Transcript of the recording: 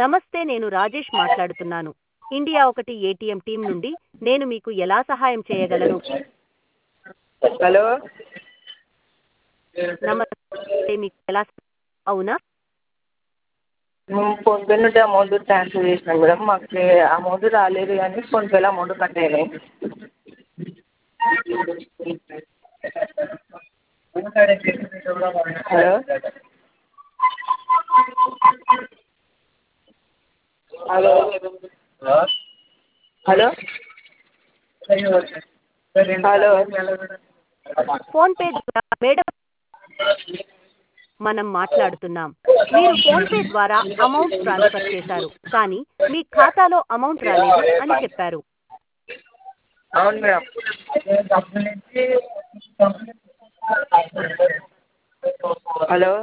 నమస్తే నేను రాజేష్ మాట్లాడుతున్నాను ఇండియా ఒకటి ఏటీఎం టీం నుండి నేను మీకు ఎలా సహాయం చేయగలను హలో నమస్తే మీకు ఎలా అవునా మేము ఫోన్పే నుండి అమౌంట్ ట్రాన్స్ఫర్ చేసినాం మేడం మాకు అమౌంట్ రాలేదు కానీ ఫోన్పేలో amount cut hello hello hello hello హలో ఫోన్పే ద్వారా మేడం మనం మాట్లాడుతున్నాం మీరు ఫోన్పే ద్వారా అమౌంట్ ట్రాన్స్ఫర్ చేశారు కానీ మీ ఖాతాలో అమౌంట్ రాలేదు అని చెప్పారు అవును మేడం హలో